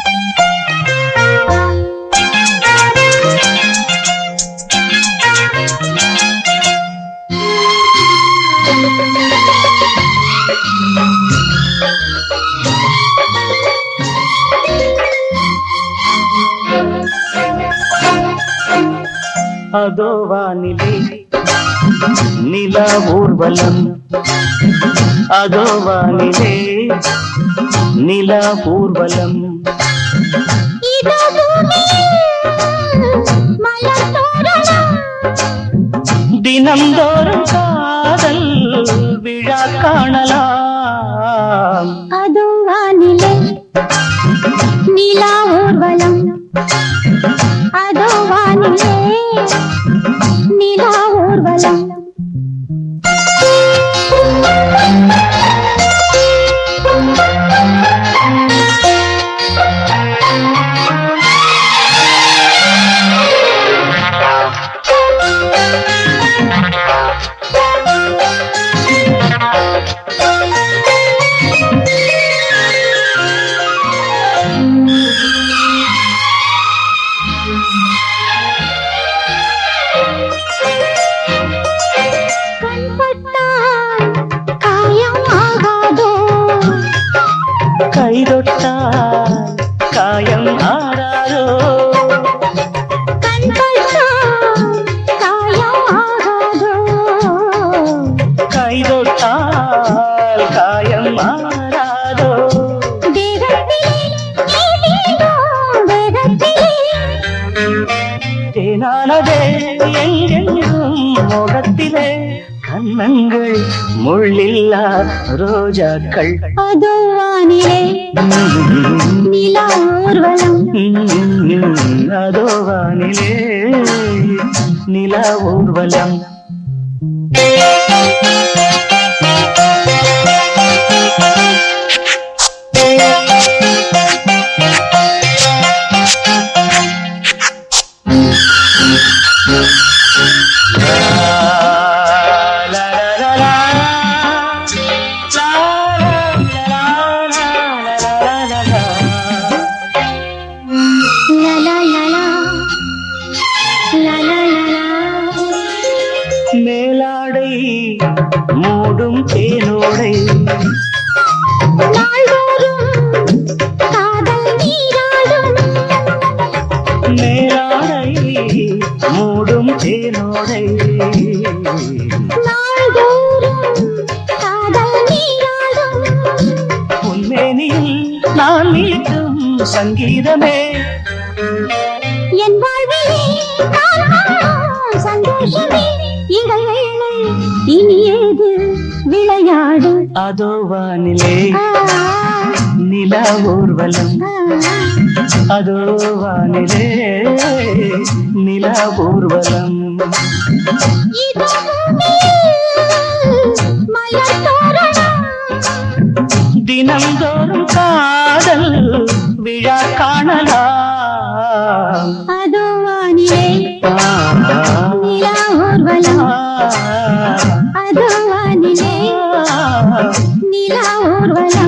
அதோ வானிலே நில ஊர்வலம் அதோ வானிலே நில ஊர்வலம் இதோ பூமியில் மலர் தோரணம் தினந்தோறும் காதல் விழா காணலாம் அதோ வானிலை நிலா ஊர்வலம் அதோ வானிலை நிலா ஊர்வலம் கண்பட்டால் காயம் ஆகாதோ கைதொட்டால் காயம் ஆறாரோ கண்பட்டால் காயம் ஆகாதோ கைதொட்டால் காயம் ஆறாதோ தேகத்திலே நீதியோ வேகத்திலே தேனானதே எங்கெங்கும் முகத்திலே கண்ணங்கள் முள்ளில்லா ரோஜாக்கள் அதோ வானிலே நிலா ஊர்வலம் அதோ வானிலே நில ஊர்வலம் லலா லலா லலா லலா மேலாடை மூடும் தேனோடை நாள்தோறும் காதல் நீராடும் மேலாடை மூடும் தேனோடை நாள்தோறும் காதல் நீராடும் உன்மேனில் நான் மீட்டும் சங்கீதமே என் வாழ்விலே நான் காணும் சந்தோஷமே இடைவேளை இனி ஏது விளையாடு அதோ வானிலே ஆ, நில ஊர்வலம் ஆ, அதோ வானிலே நில ஊர்வலம் இதோ பூமியில் மலர் தோரணம் தினந்தோறும் காதல் விழா காணலாம் அதோ வானிலே ஆ, நிலா ஊர்வலம் ஆ, அதோ வானிலே ஆ. நிலா ஊர்வலம்